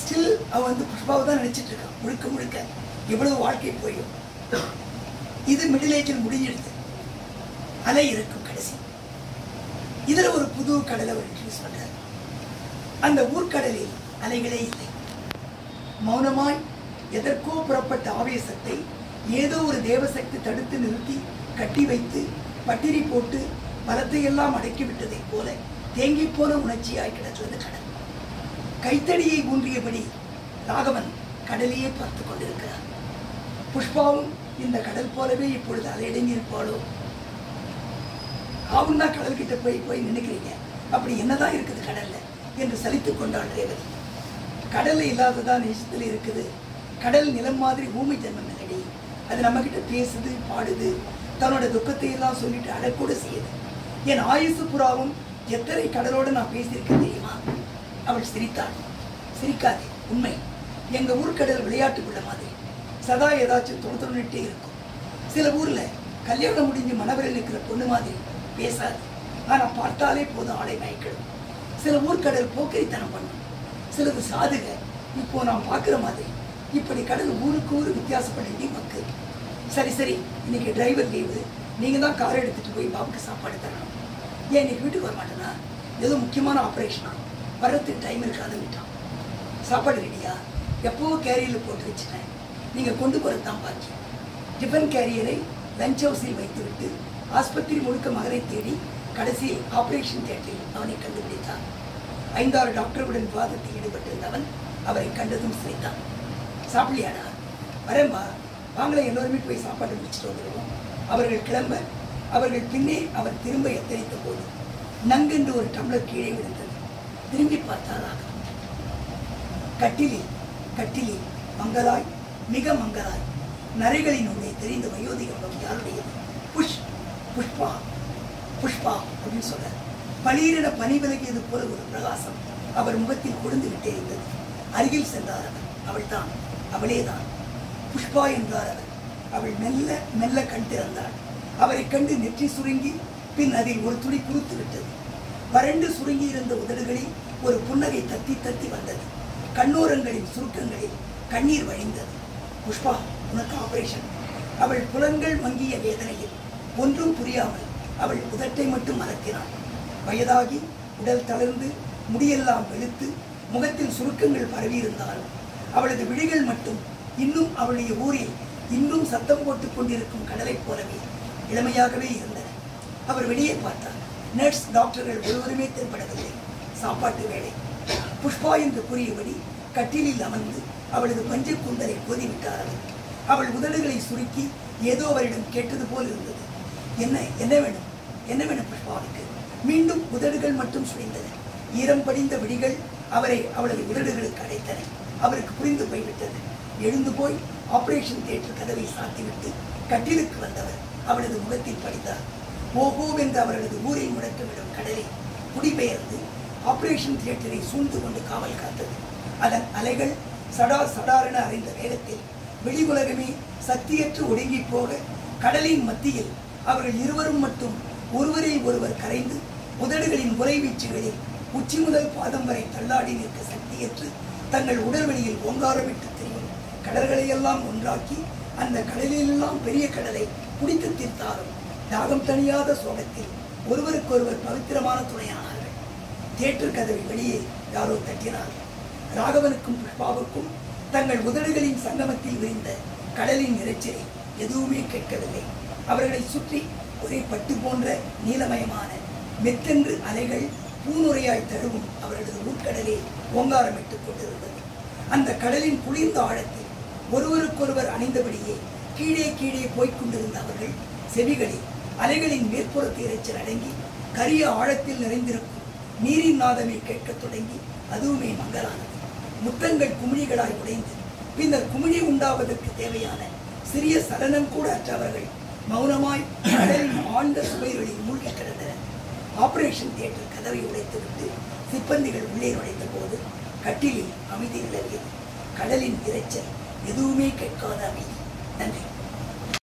still அவன் வந்து புஷ்பாவை தான் நினைச்சிட்டு இருக்கான் முழுக்க முழுக்க எவ்வளவு வாழ்க்கை போயும் இது மிடில் ஏஜில் முடிஞ்சிடுது அலை இருக்கும் கடைசி இதுல ஒரு புது கடலை அவர் இன்ட்ரடியூஸ் பண்றாரு அந்த ஊர்க்கடலில் அலைகளே இல்லை மௌனமாய் எதற்கோ புறப்பட்ட ஆவேசத்தை ஏதோ ஒரு தேவசக்தி தடுத்து நிறுத்தி கட்டி வைத்து பட்டினி போட்டு பலத்தை எல்லாம் அடக்கி விட்டதைப் போல தேங்கி போன உணர்ச்சியாய் கிடக்கிறது கடல் கைத்தடியை ஊன்றியபடி ராகவன் கடலையே பார்த்து கொண்டிருக்கிறார் புஷ்பாவும் இந்த கடல் போலவே இப்பொழுது அலையடங்கி இருப்பாளோ ஆவும் தான் கடல்கிட்ட போய் போய் நினைக்கிறீங்க அப்படி என்னதான் இருக்குது கடல்ல என்று சலித்துக் கொண்டாள் ரேவதி கடல்ல இல்லாததான் நேசத்தில் இருக்குது கடல் நிலம் மாதிரி பூமி ஜென்மம் இல்லடி அது நம்ம கிட்ட பேசுது பாடுது தன்னோட துக்கத்தை எல்லாம் சொல்லிட்டு அழக்கூட செய்யுது என் ஆயுசு புறாவும் எத்தனை கடலோட நான் பேசியிருக்கேன் தெரியுமா அவள் சிரித்தாள் சிரிக்காதே உண்மை எங்க ஊர்க்கடல் விளையாட்டுக்குள்ள மாதிரி சதா ஏதாச்சும் தொடுத்தொன்னுட்டே இருக்கும் சில ஊர்ல கல்யாணம் முடிஞ்சு மணவரில் இருக்கிற பொண்ணு மாதிரி பேசாது ஆனா பார்த்தாலே போதும் ஆளை மயக்கிடும் சில ஊர்க்கடல் போக்கிரித்தனம் பண்ணும் சிலது சாதுக இப்போ நான் பார்க்குற மாதிரி இப்படி கடல் ஊருக்கு ஊர் வித்தியாசப்பட்டு மக்கள் சரி சரி இன்னைக்கு டிரைவர் லீவு நீங்க தான் கார் எடுத்துட்டு போய் பாபுக்கு சாப்பாடு தரணும் ஏன் இன்னைக்கு வீட்டுக்கு வர மாட்டேனா ஏதோ முக்கியமான ஆப்ரேஷனா வர்றதுக்கு டைம் இருக்காது விட்டான் சாப்பாடு ரெடியா எப்போ கேரியரில் போட்டு வச்சுட்டேன் நீங்கள் கொண்டு போகிறது தான் பாக்கி டிஃபன் கேரியரை லஞ்ச் ஹவுஸில் வைத்துவிட்டு ஆஸ்பத்திரி முழுக்க மகனை தேடி கடைசியில் ஆபரேஷன் தியேட்டரில் அவனை கண்டுபிடித்தான் ஐந்தாறு டாக்டர்களுடன் விவாதத்தில் ஈடுபட்டிருந்தவன் அவரை கண்டதும் சிரித்தான் சாப்பிடலையாடா வரேன்பா வாங்களே எல்லோருமே போய் சாப்பாடு முடிச்சுட்டு வந்துடுவோம் அவர்கள் கிளம்ப அவர்கள் பின்னே அவர் திரும்ப எத்தரித்த போது நங்கென்று ஒரு டம்ளர் கீழே விழுந்தது திரும்பி பார்த்தாராக கட்டிலில் கட்டிலில் மங்களாய் மிக மங்களாய் நரைகளினுடைய தெரிந்த வயோதிகம் யாருடையது புஷ் புஷ்பா புஷ்பா அப்படின்னு சொல்ற பளீரென பனி விலகியது போல ஒரு பிரகாசம் அவர் முகத்தில் கொழுந்து விட்டே இருந்தது அருகில் சென்றார் அவர் அவள்தான் அவளேதான் புஷ்பா என்றார் அவர் அவள் மெல்ல மெல்ல கண் திறந்தாள் அவரை கண்டு நெற்றி சுருங்கி பின் அதில் ஒரு துளி குறுத்து விட்டது வறண்டு சுருங்கி இருந்த உதடுகளில் ஒரு புன்னகை தத்தி தத்தி வந்தது கண்ணோரங்களின் சுருக்கங்களில் கண்ணீர் வழிந்தது புஷ்பா உனக்கு ஆபரேஷன் அவள் புலன்கள் மங்கிய வேதனையில் ஒன்றும் புரியாமல் அவள் உதட்டை மட்டும் மலர்த்தினாள் வயதாகி உடல் தளர்ந்து முடியெல்லாம் வெளுத்து முகத்தில் சுருக்கங்கள் பரவியிருந்தாலும் அவளது விழிகள் மட்டும் இன்னும் அவளுடைய ஊரில் இன்னும் சத்தம் போட்டுக் கொண்டிருக்கும் கடலைப் போலவே இளமையாகவே இருந்தன அவர் வெளியே பார்த்தார் நர்ஸ் டாக்டர்கள் ஒருவருமே தென்படவில்லை சாப்பாட்டு வேலை புஷ்பா என்று கூறியபடி கட்டிலில் அமர்ந்து அவளது பஞ்சு கூந்தலை கோதிவிட்டார் அவர் அவள் உதடுகளை சுருக்கி ஏதோ அவரிடம் கேட்டது போல் இருந்தது என்ன என்ன வேணும் என்ன வேணும் புஷ்பாவுக்கு மீண்டும் உதடுகள் மட்டும் சுழிந்தன ஈரம் படிந்த விழிகள் அவரை அவளது உதடுகளுக்கு அடைத்தன அவருக்கு புரிந்து போய்விட்டது எழுந்து போய் ஆபரேஷன் தியேட்டர் கதவை சாத்திவிட்டு கட்டிலுக்கு வந்தவர் அவளது முகத்தில் படித்தார் ஓஹோவென்று அவரது ஊரை முடக்கமிடும் கடலில் குடிபெயர்ந்து ஆபரேஷன் தியேட்டரை சூழ்ந்து கொண்டு காவல் காத்தது அதன் அலைகள் சடா சடாரென அறிந்த வேகத்தில் வெளி உலகமே சக்தியற்று ஒடுங்கி போக கடலின் மத்தியில் அவர்கள் இருவரும் மட்டும் ஒருவரை ஒருவர் கரைந்து உதடுகளின் உறைவீச்சுகளில் உச்சி முதல் பாதம் வரை தள்ளாடி நிற்க சக்தியற்று தங்கள் உடல்வெளியில் ஓங்காரமிட்டு தெரியும் கடல்களையெல்லாம் ஒன்றாக்கி அந்த கடலிலெல்லாம் பெரிய கடலை குடித்து தீர்த்தாலும் தாகம் தணியாத சோகத்தில் ஒருவருக்கொருவர் பவித்திரமான துணையானார்கள் தியேட்டர் கதவை வெளியே யாரோ தட்டினார்கள் ராகவனுக்கும் புஷ்பாவுக்கும் தங்கள் உதடுகளின் சங்கமத்தில் விரிந்த கடலின் இரைச்சலை எதுவுமே கேட்கவில்லை அவர்களை சுற்றி ஒரே பட்டு போன்ற நீலமயமான மெத்தென்று அலைகள் பூனுரையாய் தழுவும் அவர்களது உட்கடலே ஓங்காரமிட்டுக் கொண்டிருந்தது அந்த கடலின் குளிர்ந்த ஆழத்தில் ஒருவருக்கொருவர் அணிந்தபடியே கீழே கீழே போய்க் கொண்டிருந்த அவர்கள் செவிகளில் அலைகளின் மேற்புறத்து இரைச்சல் அடங்கி கரிய ஆழத்தில் நிறைந்திருக்கும் நீரின் நாதமே கேட்கத் தொடங்கி அதுவுமே மங்கலானது முத்தங்கள் குமிழிகளாய் உடைந்து பின்னர் குமிழி உண்டாவதற்கு தேவையான சிறிய சலனம் கூட அற்றவர்கள் மௌனமாய் கடலின் ஆழ்ந்த சுவைகளில் மூழ்கி கிடந்தனர் ஆபரேஷன் தியேட்டர் கதவை உடைத்துவிட்டு சிப்பந்திகள் உள்ளே நுழைந்த போது கட்டிலில் அமைதி நிலவியது கடலின் இரைச்சல் எதுவுமே கேட்காத அமைதி நன்றி